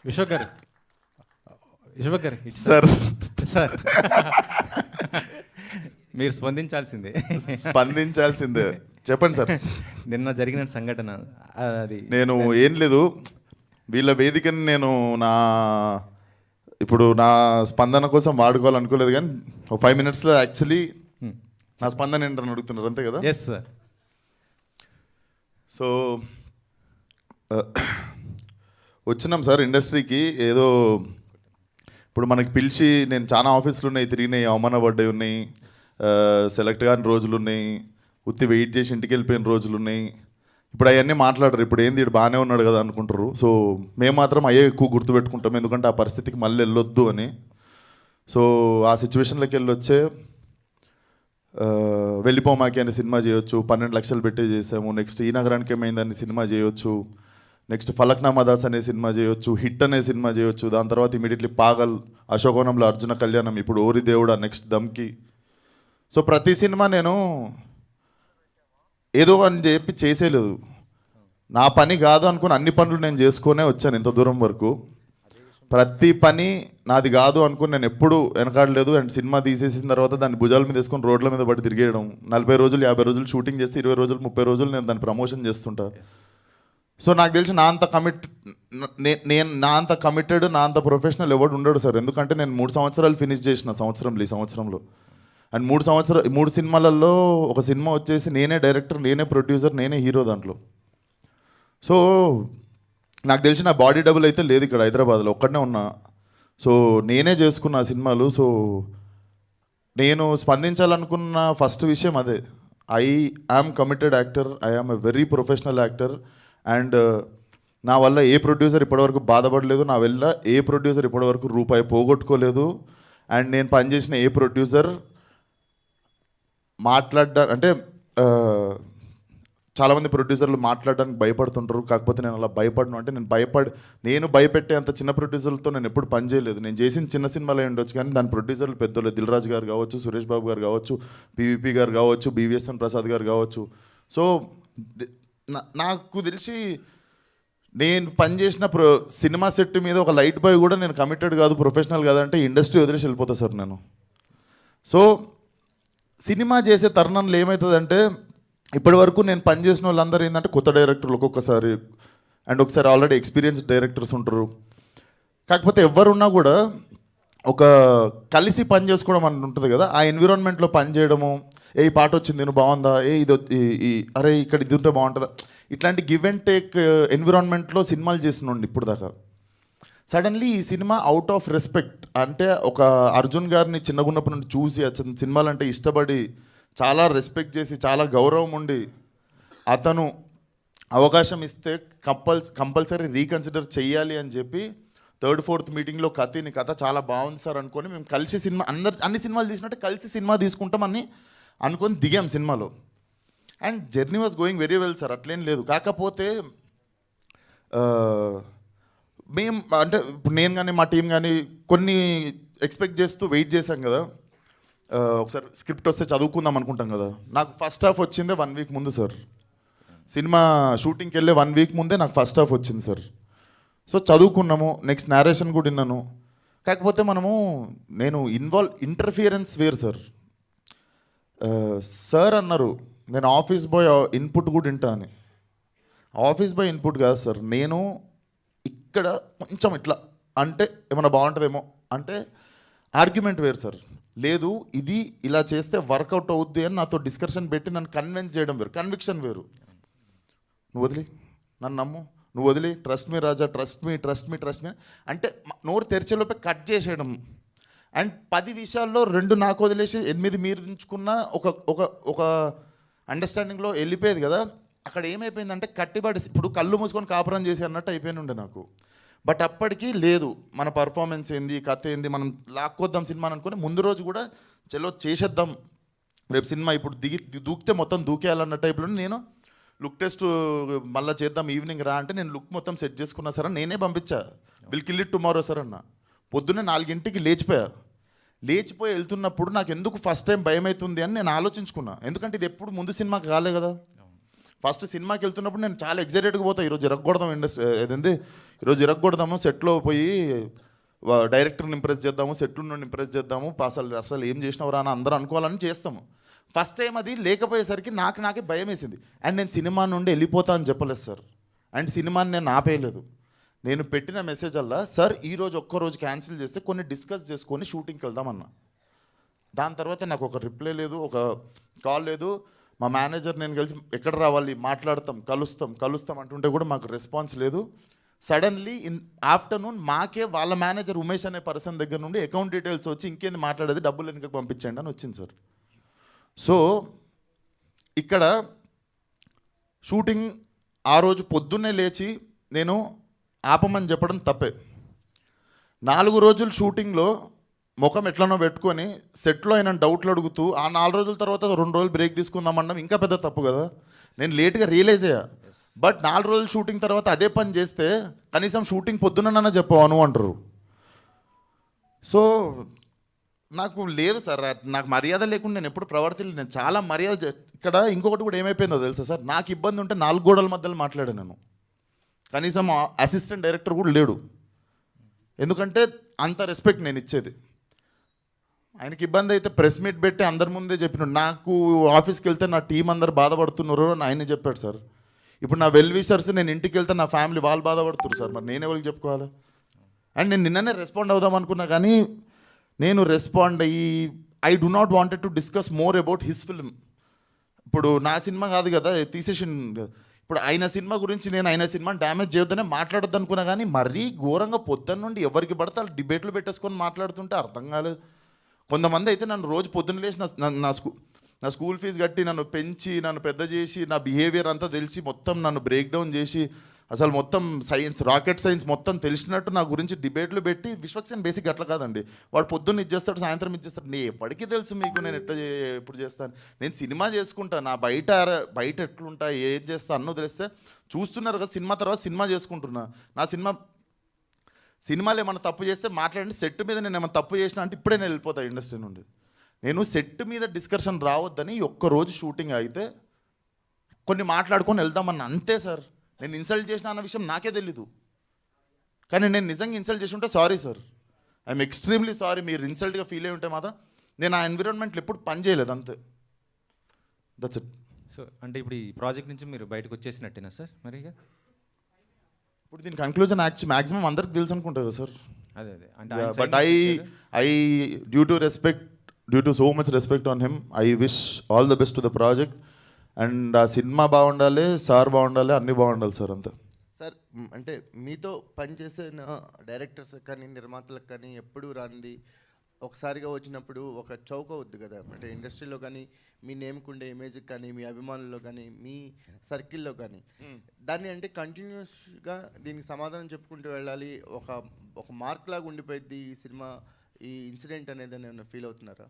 విశ్వక్ గారు విశ్వక్ గారు it's sir sir మీరు స్పందించాల్సిందే స్పందించాల్సిందే చెప్పండి సార్ నిన్న జరిగిన సంఘటన అది నేను ఏం లేదు వీళ్ళ వేదికని నేను నా ఇప్పుడు నా స్పందన కోసం వాడుకోవాలనుకోలేదు కానీ ఒక ఫైవ్ మినిట్స్లో యాక్చువల్లీ నా స్పందన ఏంటని అడుగుతున్నారు అంతే కదా ఎస్ సార్ సో ఆ, వచ్చినాం సార్ ఇండస్ట్రీకి ఏదో ఇప్పుడు మనకి పిలిచి నేను చాలా ఆఫీసులు ఉన్నాయి తిరిగినాయి అవమాన పడ్డాయి ఉన్నాయి సెలెక్ట్ కాని రోజులు ఉన్నాయి ఉత్తి వెయిట్ చేసి ఇంటికి వెళ్ళిపోయిన రోజులు ఉన్నాయి ఇప్పుడు అవన్నీ మాట్లాడరు ఇప్పుడు ఏంది ఇటు బాగానే ఉన్నాడు కదా అనుకుంటారు సో మేము మాత్రం అయ్యే ఎక్కువ గుర్తుపెట్టుకుంటాం ఎందుకంటే ఆ పరిస్థితికి మళ్ళీ వెళ్ళొద్దు అని సో ఆ సిచ్యువేషన్లోకి వెళ్ళి వచ్చే ఆ, వెళ్ళిపోమాకి అనే సినిమా చేయొచ్చు పన్నెండు లక్షలు పెట్టి చేసాము నెక్స్ట్ ఈ నగరానికి ఏమైందని సినిమా చేయొచ్చు నెక్స్ట్ ఫలక్నామా దాస్ అనే సినిమా చేయొచ్చు హిట్ అనే సినిమా చేయొచ్చు దాని తర్వాత ఇమీడియట్లీ పాగల్ అశోకవనంలో అర్జున కళ్యాణం ఇప్పుడు ఓరి దేవుడా నెక్స్ట్ దమ్కి సో ప్రతి సినిమా నేను ఏదో అని చెప్పి చేసేలేదు నా పని కాదు అనుకుని అన్ని పనులు నేను చేసుకునే వచ్చాను ఇంత దూరం వరకు ప్రతి పని నాది కాదు అనుకుని నేను ఎప్పుడు వెనకాడలేదు అండ్ సినిమా తీసేసిన తర్వాత దాన్ని భుజాల మీద వేసుకొని రోడ్ల మీద పడి తిరిగేయడం నలభై రోజులు యాభై రోజులు షూటింగ్ చేస్తే ఇరవై రోజులు ముప్పై రోజులు నేను దాన్ని ప్రమోషన్ చేస్తుంటా సో నాకు తెలిసి నా అంత కమిట్ నేను నా అంత కమిటెడ్ నా అంత ప్రొఫెషనల్ ఎవడు ఉండడు సార్ ఎందుకంటే నేను మూడు సంవత్సరాలు ఫినిష్ చేసిన సంవత్సరంలో ఈ సంవత్సరంలో అండ్ మూడు సంవత్సరాలు మూడు సినిమాలలో ఒక సినిమా వచ్చేసి నేనే డైరెక్టర్ నేనే ప్రొడ్యూసర్ నేనే హీరో దాంట్లో సో నాకు తెలిసి నా బాడీ డబుల్ అయితే లేదు ఇక్కడ హైదరాబాద్లో ఒక్కడనే ఉన్నా సో నేనే చేసుకున్న ఆ సినిమాలు సో నేను స్పందించాలనుకున్న ఫస్ట్ విషయం అదే I am committed actor I am a very professional actor and నా వల్ల ఏ ప్రొడ్యూసర్ ఇప్పటివరకు బాధపడలేదు నా వల్ల ఏ ప్రొడ్యూసర్ ఇప్పటివరకు రూపాయి పోగొట్టుకోలేదు అండ్ నేను పనిచేసిన ఏ ప్రొడ్యూసర్ మాట్లాడ్డా అంటే ఆ, చాలామంది ప్రొడ్యూసర్లు మాట్లాడడానికి భయపడుతుంటారు కాకపోతే నేను అలా భయపడను అంటే నేను భయపడి నేను భయపెట్టే అంత చిన్న ప్రొడ్యూసర్లతో నేను ఎప్పుడు పని చేయలేదు నేను చేసిన చిన్న సినిమాలు అయి ఉండొచ్చు కానీ దాని ప్రొడ్యూసర్లు పెద్దోళ్ళు దిల్ రాజు గారు కావచ్చు సురేష్ బాబు గారు కావచ్చు పీవీపీ గారు కావచ్చు బీవీఎస్ఎన్ ప్రసాద్ గారు కావచ్చు సో ది- నా- నాకు తెలిసి నేను పనిచేసిన ప్రో సినిమా సెట్ మీద ఒక లైట్ బాయ్ కూడా నేను కమిటెడ్ కాదు ప్రొఫెషనల్ కాదంటే ఇండస్ట్రీ వదిలేసి వెళ్ళిపోతా సార్ నేను సో సినిమా చేసే తరుణంలో ఏమవుతుందంటే ఇప్పటి వరకు నేను పనిచేసిన వాళ్ళందరూ ఏంటంటే కొత్త డైరెక్టర్లు ఒక్కొక్కసారి అండ్ ఒకసారి ఆల్రెడీ ఎక్స్పీరియన్స్ డైరెక్టర్స్ ఉంటారు కాకపోతే ఎవరున్నా కూడా ఒక కలిసి పని చేసుకోవడం అని ఉంటుంది కదా ఆ ఎన్విరాన్మెంట్లో పని చేయడము ఏ ఈ పాట వచ్చింది నేను బాగుందా ఏ ఇది వచ్- ఈ- ఈ అరే ఇక్కడ ఇది ఉంటే బాగుంటుందా ఇట్లాంటి గివ్ అండ్ టేక్ ఎన్విరాన్మెంట్లో సినిమాలు చేస్తున్నాండి ఇప్పుడు దాకా సడన్లీ ఈ సినిమా అవుట్ ఆఫ్ రెస్పెక్ట్ అంటే ఒక అర్జున్ గారిని చిన్నగున్నప్పటి నుండి చూసి అతని సినిమాలు అంటే ఇష్టపడి చాలా రెస్పెక్ట్ చేసి చాలా గౌరవం ఉండి అతను అవకాశం ఇస్తే కంపల్స్ కంపల్సరీ రీకన్సిడర్ చెయ్యాలి అని చెప్పి థర్డ్ ఫోర్త్ మీటింగ్లో కథ నీ కథ చాలా బాగుంది సార్ అనుకొని మేము కలిసి సినిమా అందరు అన్ని సినిమాలు తీసినట్టే కలిసి సినిమా తీసుకుంటామని అనుకొని దిగాం సినిమాలో and journey was going very well sir అట్లేం లేదు కాకపోతే ఆ, మేము అంటే ఇప్పుడు నేను కానీ మా టీం కానీ కొన్ని ఎక్స్పెక్ట్ చేస్తూ వెయిట్ చేశాం కదా ఆ, ఒకసారి స్క్రిప్ట్ వస్తే చదువుకుందాం అనుకుంటాం కదా నాకు ఫస్ట్ హాఫ్ వచ్చిందే వన్ వీక్ ముందు సార్ సినిమా షూటింగ్కి వెళ్ళే వన్ వీక్ ముందే నాకు ఫస్ట్ హాఫ్ వచ్చింది సార్ సో చదువుకున్నాము నెక్స్ట్ నేరేషన్ కూడా విన్నాను కాకపోతే మనము నేను ఇన్వాల్వ్ ఇంటర్ఫియరెన్స్ వేరు సార్ సార్ అన్నారు నేను ఆఫీస్ బాయ్ ఇన్పుట్ కూడా వింటా అని ఆఫీస్ బాయ్ ఇన్పుట్ కాదు సార్ నేను ఇక్కడ కొంచెం ఇట్లా అంటే ఏమైనా బాగుంటుందేమో అంటే ఆర్గ్యుమెంట్ వేరు సార్ లేదు ఇది ఇలా చేస్తే వర్కౌట్ అవుద్ది అని నాతో డిస్కషన్ పెట్టి నన్ను కన్విన్స్ చేయడం వేరు కన్విక్షన్ వేరు నువ్వు వదిలి నన్ను నమ్ము నువ్వు వదిలి trust me Raja trust me trust me trust me అంటే మ- నోరు తెరిచేలోపే కట్ చేసేయడం అండ్ పది విషయాల్లో రెండు నాకు వదిలేసి ఎనిమిది మీరు దించుకున్న ఒక ఒక ఒక అండర్స్టాండింగ్లో వెళ్ళిపోయేది కదా అక్కడ ఏమైపోయిందంటే కట్టిబడి ఇప్పుడు కళ్ళు మూసుకొని కాపురం చేసి అన్నట్టు అయిపోయి ఉండే నాకు బట్ అప్పటికి లేదు మన పర్ఫార్మెన్స్ ఏంది కథ ఏంది మనం లాక్కొద్దాం సినిమా అనుకుని ముందు రోజు కూడా చలో చేసేద్దాం రేపు సినిమా ఇప్పుడు దిగి దూకితే మొత్తం దూకేయాలన్న టైప్లో నేను లుక్ టెస్ట్ మళ్ళీ చేద్దాం ఈవినింగ్ రా అంటే నేను లుక్ మొత్తం సెట్ చేసుకున్నా సార్ అని నేనే పంపించా will kill it tomorrow sir అన్న పొద్దున్నే నాలుగింటికి లేచిపోయా లేచిపోయి వెళ్తున్నప్పుడు నాకు ఎందుకు ఫస్ట్ టైం భయం అవుతుంది అని నేను ఆలోచించుకున్నా ఎందుకంటే ఇది ఎప్పుడు ముందు సినిమాకి కాలే కదా ఫస్ట్ సినిమాకి వెళ్తున్నప్పుడు నేను చాలా ఎగ్జైటెడ్గా పోతా ఈరోజు ఇరగకూడదాం ఇండస్ట్రీ ఏదండి ఈరోజు ఇరగకూడదాము సెట్లో పోయి వా- డైరెక్టర్ని ఇంప్రెస్ చేద్దాము సెట్లో నుండి ఇంప్రెస్ చేద్దాము అసలు అసలు ఏం చేసినవరా అని అందరూ అనుకోవాలని చేస్తాము ఫస్ట్ టైం అది లేకపోయేసరికి నాకు నాకే భయం వేసింది అండ్ నేను సినిమా నుండి వెళ్ళిపోతా అని చెప్పలేదు సార్ అండ్ సినిమాని నేను ఆపేయలేదు నేను పెట్టిన మెసేజ్ అల్లా సార్ ఈ రోజు ఒక్క రోజు క్యాన్సిల్ చేస్తే కొన్ని డిస్కస్ చేసుకొని షూటింగ్కి వెళ్దామన్నా దాని తర్వాత నాకు ఒక రిప్లై లేదు ఒక కాల్ లేదు మా మేనేజర్ నేను కలిసి ఎక్కడ రావాలి మాట్లాడతాం కలుస్తాం కలుస్తాం అంటుంటే కూడా మాకు రెస్పాన్స్ లేదు సడన్లీ ఇన్ ఆఫ్టర్నూన్ మాకే వాళ్ళ మేనేజర్ ఉమేష్ అనే పర్సన్ దగ్గర నుండి అకౌంట్ డీటెయిల్స్ వచ్చి ఇంకేంది మాట్లాడేది డబ్బులు వెనుకకి పంపించండి అని వచ్చింది సార్ సో ఇక్కడ షూటింగ్ ఆ రోజు పొద్దున్నే లేచి నేను ఆపమని చెప్పడం తప్పే నాలుగు రోజులు షూటింగ్లో ముఖం ఎట్లనో పెట్టుకొని సెట్లో అయిన డౌట్లు అడుగుతూ ఆ నాలుగు రోజుల తర్వాత రెండు రోజులు బ్రేక్ తీసుకుందామన్నాం ఇంకా పెద్ద తప్పు కదా నేను లేట్గా రియలైజ్ అయ్యా బట్ నాలుగు రోజులు షూటింగ్ తర్వాత అదే పని చేస్తే కనీసం షూటింగ్ పొద్దునన్నా చెప్పాను అంటారు సో నాకు లేదు సార్ నాకు మర్యాద లేకుండా నేను ఎప్పుడు ప్రవర్తించలేదు నేను చాలా మర్యాద చే- ఇక్కడ ఇంకొకటి కూడా ఏమైపోయిందో తెలుసా సార్ నాకు ఇబ్బంది ఉంటే నాలుగు గోడల మధ్యలో మాట్లాడాను నేను కనీసం అసిస్టెంట్ డైరెక్టర్ కూడా లేడు ఎందుకంటే అంత రెస్పెక్ట్ నేను ఇచ్చేది ఆయనకి ఇబ్బంది అయితే ప్రెస్ మీట్ పెట్టి అందరి ముందే చెప్పినాడు నాకు ఆఫీస్కి వెళ్తే నా టీం అందరు బాధపడుతున్నారు అని ఆయనే చెప్పాడు సార్ ఇప్పుడు నా వెల్ విషర్స్ నేను ఇంటికి వెళ్తే నా ఫ్యామిలీ వాళ్ళు బాధపడుతున్నారు సార్ మరి నేను ఎవరికి చెప్పుకోవాలి అండ్ నేను నిన్ననే రెస్పాండ్ అవుదాం అనుకున్నా కానీ నేను రెస్పాండ్ అయ్యి I do not wanted to discuss more about his film ఇప్పుడు నా సినిమా కాదు కదా తీసేసి ఇప్పుడు ఆయన సినిమా గురించి నేను ఆయన సినిమాని డ్యామేజ్ చేయొద్దనే మాట్లాడొద్దు అనుకున్నా కానీ మరీ ఘోరంగా పొద్దున్న నుండి ఎవరికి పడితే వాళ్ళు డిబేట్లు పెట్టేసుకొని మాట్లాడుతుంటే అర్థం కాలేదు కొంతమంది అయితే నన్ను రోజు పొద్దున్న లేచి నా- నా- నా స్కూ నా స్కూల్ ఫీజు కట్టి నన్ను పెంచి నన్ను పెద్ద చేసి నా బిహేవియర్ అంతా తెలిసి మొత్తం నన్ను బ్రేక్ డౌన్ చేసి అసలు మొత్తం సైన్స్ రాకెట్ సైన్స్ మొత్తం తెలిసినట్టు నా గురించి డిబేట్లు పెట్టి విశ్వక్సేన్ బేసిక్ అట్లా కాదండి వాడు పొద్దున్న ఇచ్చేస్తాడు సాయంత్రం ఇచ్చేస్తాడు నీ ఎప్పటికీ తెలుసు మీకు నేను ఎట్లా చే- ఎప్పుడు చేస్తాను నేను సినిమా చేసుకుంటా నా బయట అర- బయట ఎట్లుంటా ఏం చేస్తా అన్నో తెలిస్తే చూస్తున్నారు కదా సినిమా తర్వాత సినిమా చేసుకుంటున్నా నా సినిమా సినిమాలు ఏమైనా తప్పు చేస్తే మాట్లాడండి సెట్ మీద నేను ఏమైనా తప్పు చేసినా అంటే ఇప్పుడే నేను వెళ్ళిపోతా ఇండస్ట్రీ నుండి నేను సెట్ మీద డిస్కషన్ రావద్దని ఒక్క రోజు షూటింగ్ అయితే కొన్ని మాట్లాడుకొని వెళ్దామన్న అంతే సార్ నేను ఇన్సల్ట్ చేసిన అన్న విషయం నాకే తెలీదు కానీ నేను నిజంగా ఇన్సల్ట్ చేసి ఉంటే sorry sir I'm extremely sorry మీరు ఇన్సల్ట్గా ఫీల్ అయి ఉంటే మాత్రం నేను ఆ ఎన్విరాన్మెంట్లో ఎప్పుడు పని చేయలేదు అంతే దట్స్ ఇట్ సో అంటే ఇప్పుడు ఈ ప్రాజెక్ట్ నుంచి మీరు బయటకు వచ్చేసినట్టేనా సార్ మరి ఇక ఇప్పుడు దీని కంక్లూజన్ యాక్చువల్ మాక్సిమం అందరికి తెలుసు అనుకుంటా కదా సార్ అదే అదే అంటే ఆయన బట్ side ఐ నుంచి వచ్చారు. I due to respect due to so much respect on him I wish all the best to the project and ఆ సినిమా బాగుండాలి సార్ బాగుండాలి అన్నీ బాగుండాలి సార్ అంతే సార్ మ్, అంటే మీతో పనిచేసిన డైరెక్టర్స్ కానీ నిర్మాతలకు కానీ ఎప్పుడు రానిది ఒకసారిగా వచ్చినప్పుడు ఒక చౌక అవుద్ది కదా అంటే ఇండస్ట్రీలో కానీ మీ నేమ్కి ఉండే ఇమేజ్కి కానీ మీ అభిమానుల్లో కానీ మీ సర్కిల్లో కానీ దాన్ని అంటే కంటిన్యూస్గా దీనికి సమాధానం చెప్పుకుంటూ వెళ్ళాలి ఒక ఒక మార్క్ లాగా ఉండిపోయింది ఈ సినిమా ఈ ఇన్సిడెంట్ అనేది నేను ఫీల్ అవుతున్నారా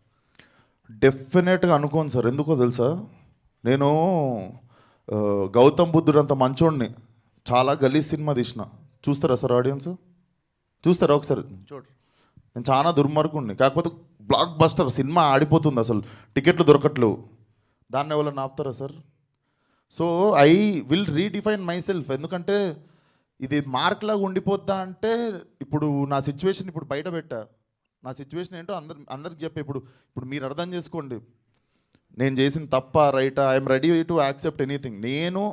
డెఫినెట్గా అనుకోను సార్ ఎందుకో తెలుసా నేను ఆ, గౌతమ్ బుద్ధుడు అంత మంచోడిని చాలా గలీజ్ సినిమా తీసిన చూస్తారా సార్ ఆడియన్స్ చూస్తారా ఒకసారి చూడు నేను చాలా దుర్మార్గుడిని కాకపోతే బ్లాక్ బస్టర్ సినిమా ఆడిపోతుంది అసలు టికెట్లు దొరకట్లేవు దాన్ని ఎవరైనా ఆపుతారా sir so I will redefine myself ఎందుకంటే ఇది మార్క్ లాగా ఉండిపోద్దా అంటే ఇప్పుడు నా సిచ్యువేషన్ ఇప్పుడు బయట పెట్టా నా సిచ్యువేషన్ ఏంటో అందరు అందరికి చెప్పే ఇప్పుడు ఇప్పుడు మీరు అర్థం చేసుకోండి నేను చేసిన తప్ప రైటా I'm ready to accept anything నేను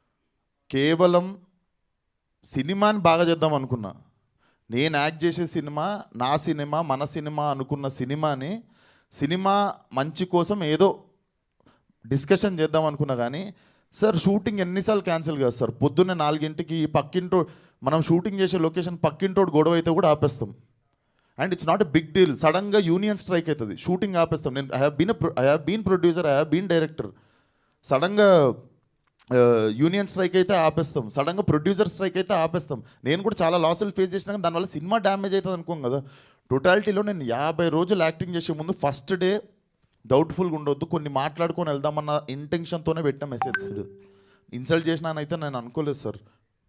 కేవలం సినిమాని బాగా చేద్దాం అనుకున్నా నేను యాక్ట్ చేసే సినిమా నా సినిమా మన సినిమా అనుకున్న సినిమాని సినిమా మంచి కోసం ఏదో డిస్కషన్ చేద్దాం అనుకున్నా కానీ సార్ షూటింగ్ ఎన్నిసార్లు క్యాన్సిల్ కాదు సార్ పొద్దున్నే నాలుగింటికి పక్కింటో మనం షూటింగ్ చేసే లొకేషన్ పక్కింటోడు గొడవ అయితే కూడా ఆపేస్తాం and it's not a big deal సడన్గా యూనియన్ స్ట్రైక్ అవుతుంది షూటింగ్ ఆపేస్తాం నేను I have been I have been producer I have been director సడన్గా యూనియన్ స్ట్రైక్ అయితే ఆపేస్తాం సడన్గా ప్రొడ్యూసర్ స్ట్రైక్ అయితే ఆపేస్తాం నేను కూడా చాలా లాసులు ఫేస్ చేసినా కానీ దానివల్ల సినిమా డ్యామేజ్ అవుతుంది అనుకోం కదా టోటాలిటీలో నేను యాభై రోజులు యాక్టింగ్ చేసే ముందు ఫస్ట్ డే డౌట్ఫుల్గా ఉండొద్దు కొన్ని మాట్లాడుకొని వెళ్దామన్న ఇంటెన్షన్తోనే పెట్టిన మెసేజ్ ఇన్సల్ట్ చేసినానైతే నేను అనుకోలేదు సార్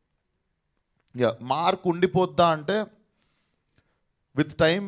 యా మార్క్ ఉండిపోద్దా అంటే విత్ టైం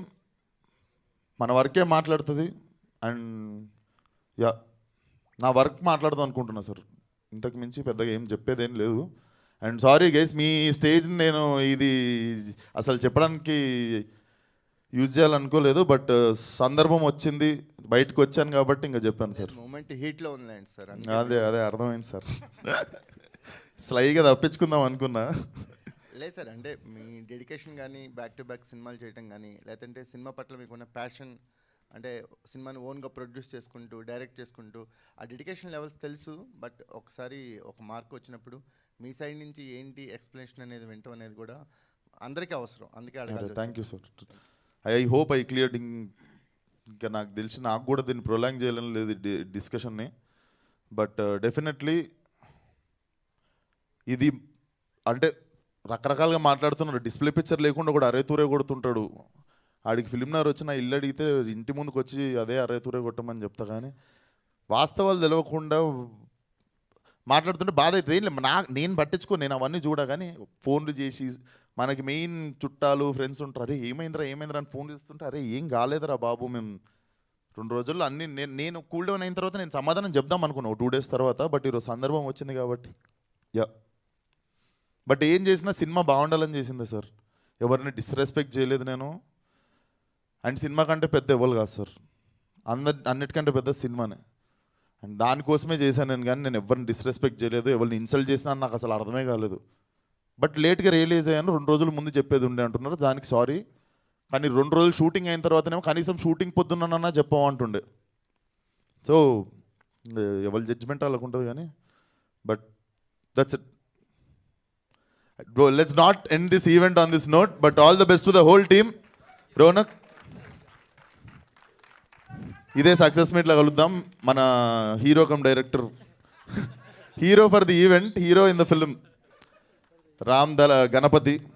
మన వర్కే మాట్లాడుతుంది అండ్ యా నా వర్క్ మాట్లాడదాం అనుకుంటున్నా సార్ ఇంతకు మించి పెద్దగా ఏం చెప్పేదేం లేదు అండ్ సారీ గైస్ మీ స్టేజ్ నేను ఇది అసలు చెప్పడానికి యూజ్ చేయాలనుకోలేదు బట్ సందర్భం వచ్చింది బయటకు వచ్చాను కాబట్టి ఇంకా చెప్పాను సార్ మూమెంట్ హీట్లో ఉందండి సార్ అదే అదే అర్థమైంది సార్ స్లైగా తప్పించుకుందాం అనుకున్నా లేదు సార్ అంటే మీ డెడికేషన్ కానీ బ్యాక్ టు బ్యాక్ సినిమాలు చేయటం కానీ లేదంటే సినిమా పట్ల మీకున్న ప్యాషన్ అంటే సినిమాని ఓన్గా ప్రొడ్యూస్ చేసుకుంటూ డైరెక్ట్ చేసుకుంటూ ఆ డెడికేషన్ లెవెల్స్ తెలుసు బట్ ఒకసారి ఒక మార్క్ వచ్చినప్పుడు మీ సైడ్ నుంచి ఏంటి ఎక్స్ప్లెనేషన్ అనేది వింటాం అనేది కూడా అందరికీ అవసరం అందుకే అడగాలి thank you sir I hope I clear ఇంకా నాకు తెలిసి నాకు కూడా దీన్ని ప్రొలాంగ్ చేయాలని లేదు డిస్కషన్ని బట్ డెఫినెట్లీ ఇది అంటే రకరకాలుగా మాట్లాడుతున్నారు డిస్ప్లే పిక్చర్ లేకుండా కూడా అరే తూరే కొడుతుంటాడు ఆడికి ఫిలింనర్ వచ్చి నా ఇల్లు అడిగితే ఇంటి ముందుకు వచ్చి అదే అరే తూరే కొట్టమని చెప్తా కానీ వాస్తవాలు తెలియకుండా మాట్లాడుతుంటే బాధ అవుతుంది ఏం లేదు, నా నేను పట్టించుకో నేను అవన్నీ చూడ కానీ ఫోన్లు చేసి మనకి మెయిన్ చుట్టాలు ఫ్రెండ్స్ ఉంటారు అరే ఏమైందిరా ఏమైందిరా అని ఫోన్ చేస్తుంటే అరే ఏం కాలేదురా బాబు మేము రెండు రోజుల్లో అన్ని నేను నేను కూల్ డౌన్ అయిన తర్వాత నేను సమాధానం చెప్దాం అనుకున్నాను టూ డేస్ తర్వాత బట్ ఈరోజు సందర్భం వచ్చింది కాబట్టి యా బట్ ఏం చేసినా సినిమా బాగుండాలని చేసింది సార్ ఎవరిని డిస్రెస్పెక్ట్ చేయలేదు నేను అండ్ సినిమా కంటే పెద్ద ఎవరు కాదు సార్ అందరి అన్నిటికంటే పెద్ద సినిమానే అండ్ దానికోసమే చేశాను నేను కానీ నేను ఎవరిని డిస్రెస్పెక్ట్ చేయలేదు ఎవరిని ఇన్సల్ట్ చేసినా అని నాకు అసలు అర్థమే కాలేదు బట్ లేట్గా రియలైజ్ అయ్యాను రెండు రోజుల ముందు చెప్పేది ఉండే అంటున్నారు దానికి సారీ కానీ రెండు రోజులు షూటింగ్ అయిన తర్వాతనేమో కనీసం షూటింగ్ పొద్దున్నన్నా చెప్పమంటుండే సో ఎవరి జడ్జిమెంట్ వాళ్ళకు ఉంటుంది కానీ but that's it bro let's not end this event on this note but all the best to the whole team Ronak ఇదే సక్సెస్ మీట్లో కలుద్దాం మన hero come director hero for the event hero in the film Ram దల గణపతి